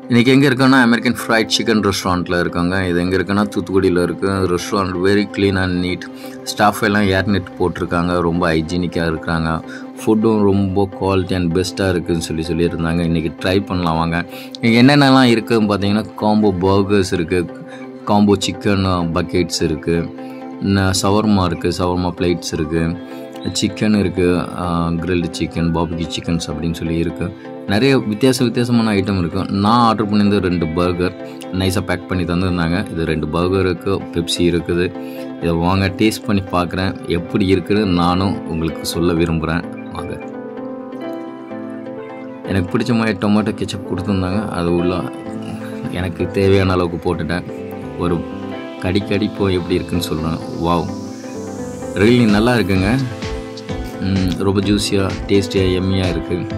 இன்றைக்கி எங்கே இருக்கோன்னா American fried chicken ரெஸ்டாரண்ட்டில் இருக்கோங்க இது எங்கே இருக்குன்னா தூத்துக்குடியில் இருக்குது restaurant very clean and neat staff எல்லாம் ஏர் நெட் போட்டிருக்காங்க ரொம்ப ஹைஜீனிக்காக இருக்கிறாங்க ஃபுட்டும் ரொம்ப குவாலிட்டி அண்ட் பெஸ்ட்டாக இருக்குதுன்னு சொல்லி சொல்லியிருந்தாங்க இன்றைக்கி ட்ரை பண்ணலாம் வாங்க இங்கே என்னென்னலாம் இருக்குதுன்னு பார்த்தீங்கன்னா காம்போ பர்கர்ஸ் இருக்குது காம்போ சிக்கன் பக்கெட்ஸ் இருக்குது சவர்மா இருக்குது சவர்மா பிளேட்ஸ் இருக்குது சிக்கன் இருக்குது கிரில்டு சிக்கன் பாபிக்கு சிக்கன்ஸ் அப்படின்னு சொல்லி இருக்குது நிறைய வித்தியாச வித்தியாசமான ஐட்டம் இருக்குது நான் ஆர்டர் பண்ணியிருந்த ரெண்டு பர்கர் நைஸாக பேக் பண்ணி தந்துருந்தாங்க இது ரெண்டு பர்கர் இருக்குது பெப்சி இருக்குது இதை வாங்க டேஸ்ட் பண்ணி பார்க்குறேன் எப்படி இருக்குன்னு நானும் உங்களுக்கு சொல்ல விரும்புகிறேன் வாங்க எனக்கு பிடிச்ச மாதிரி டொமேட்டோ கெச்சப் கொடுத்துருந்தாங்க அது உள்ள எனக்கு தேவையான அளவுக்கு போட்டுட்டேன் ஒரு கடி கடிப்போ எப்படி இருக்குன்னு சொல்கிறேன் வாவ் ரியலி நல்லா இருக்குங்க ம், ரொம்ப ஜூஸியாக டேஸ்டியாக எம்மியாக இருக்குது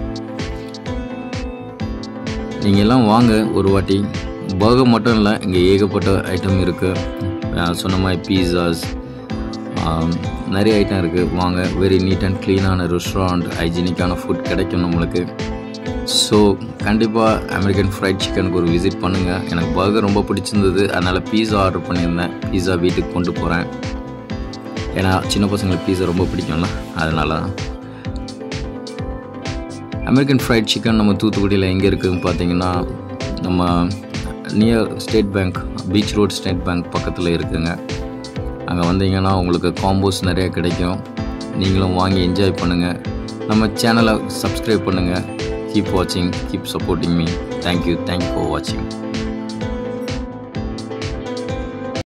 நீங்கள் எல்லாம் வாங்க ஒரு வாட்டி பர்கர் மட்டும் இல்லை இங்கே ஏகப்பட்ட ஐட்டம் இருக்குது சொன்ன மாதிரி பீஸாஸ் நிறைய ஐட்டம் இருக்குது வாங்க வெரி நீட் அண்ட் க்ளீனான ரெஸ்டாரண்ட் ஹைஜீனிக்கான ஃபுட் கிடைக்கும் நம்மளுக்கு ஸோ கண்டிப்பாக அமெரிக்கன் ஃப்ரைட் சிக்கனுக்கு ஒரு விசிட் பண்ணுங்கள் எனக்கு பர்கர் ரொம்ப பிடிச்சிருந்தது அதனால் பீஸா ஆர்டர் பண்ணியிருந்தேன் பீஸா வீட்டுக்கு கொண்டு போகிறேன் ஏன்னா சின்ன பசங்களுக்கு பீஸா ரொம்ப பிடிக்கும்ல அதனால தான் அமெரிக்கன் ஃப்ரைட் சிக்கன் நம்ம தூத்துக்குடியில் எங்கே இருக்குதுன்னு பார்த்தீங்கன்னா நம்ம near state bank beach road state bank பக்கத்தில் இருக்குங்க அங்கே வந்தீங்கன்னா உங்களுக்கு காம்போஸ் நிறைய கிடைக்கும் நீங்களும் வாங்கி என்ஜாய் பண்ணுங்கள் நம்ம சேனலை சப்ஸ்கிரைப் பண்ணுங்கள் கீப் வாட்சிங் keep supporting me thank you thank for வாட்சிங்